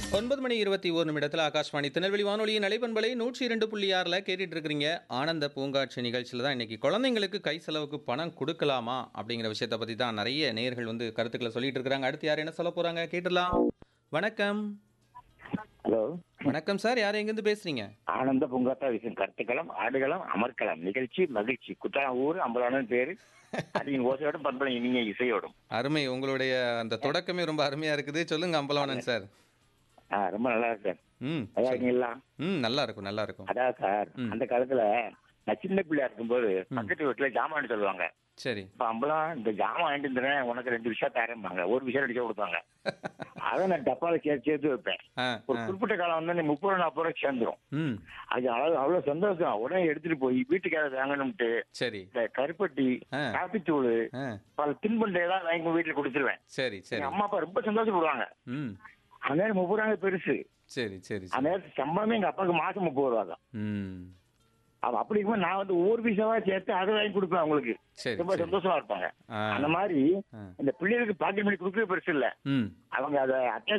ஒன்பது மணி இருபத்தி ஒரு நிமிடத்தில் ஆகாஷ்வாணி திருநெல்வேலி வானொலியின் நலைப்பண்பலை நூற்றி இரண்டு புள்ளி ஆறில் கேட்டுட்டு இருக்கிறீங்க ஆனந்த பூங்காட்சி நிகழ்ச்சியில் தான் இன்னைக்கு குழந்தைங்களுக்கு கை செலவுக்கு பணம் கொடுக்கலாமா அப்படிங்கிற விஷயத்தை பற்றி தான் நிறைய நேயர்கள் வந்து கருத்துக்களை சொல்லிட்டு இருக்கிறாங்க அடுத்து யார் என்ன சொல்ல போகிறாங்க கேட்டுடலாம் வணக்கம் ஹலோ வணக்கம் சார் யார் எங்கேருந்து பேசுறீங்க ஆனந்த பூங்காத்தா விஷயம் கருத்துக்களம் ஆடுகளம் அமர்க்கலாம் நிகழ்ச்சி மகிழ்ச்சி குற்றாலம் ஊர் அம்பலானு பேரு அதிக ஓசையோடும் பண்பலை இனிய இசையோடும் அருமை உங்களுடைய அந்த தொடக்கமே ரொம்ப அருமையாக இருக்குது சொல்லுங்க அம்பலவாணன் சார் ஆ, ரொம்ப நல்லா இருக்கு சார் ம் நல்லா இருக்கீங்களா ம் நல்லா இருக்கும் நல்லா இருக்கும் அதான் சார் ம். அந்த காலத்துல நான் சின்ன பிள்ளையா இருக்கும்போது பக்கத்து வீட்டுல ஜாமான் சொல்லுவாங்க சரி இப்ப அம்பலம் இந்த ஜாமான் வாங்கிட்டு இருந்தேன் உனக்கு ரெண்டு விஷயம் தரேன்பாங்க ஒரு விஷயம் அடிக்க கொடுப்பாங்க அதை நான் டப்பால சேர்த்து சேர்த்து வைப்பேன் ஆ ஒரு ஆ குறிப்பிட்ட காலம் வந்து நீ முப்பது ரூபா நாற்பது ரூபாய்க்கு சேர்ந்துரும் ம் அது அவ்வளவு அவ்வளவு சந்தோஷம் உடனே எடுத்துட்டு போய் வீட்டுக்கு யாராவது வாங்கணும்ட்டு சரி இந்த கருப்பட்டி ஆ. காப்பித்தூள் ஆ பல தின்பண்டையெல்லாம் வாங்கி வீட்டுல கொடுத்துருவேன் சரி சரி எங்க அம்மா அப்பா ரொம்ப சந்தோஷப்படுவாங்க ம் அந்த நேரம் முப்பது ரூபாய் பெருசு சரி சரி அந்த சரி நேரத்துக்கு சம்பளமே எங்க அப்பாவுக்கு மாசம் முப்பது ரூபா தான் ம் அப்ப அப்படி இருக்கும்போது நான் வந்து ஒவ்வொரு பைசாவா சேர்த்து அதை வாங்கி கொடுப்பேன் அவங்களுக்கு சரி ரொம்ப சரி சந்தோஷமா இருப்பாங்க ஆ அந்த மாதிரி ஆ. இந்த பிள்ளைகளுக்கு பாக்கெட் மணி கொடுக்கறது பெருசு இல்ல ம் அவங்க அதை அட்டாச்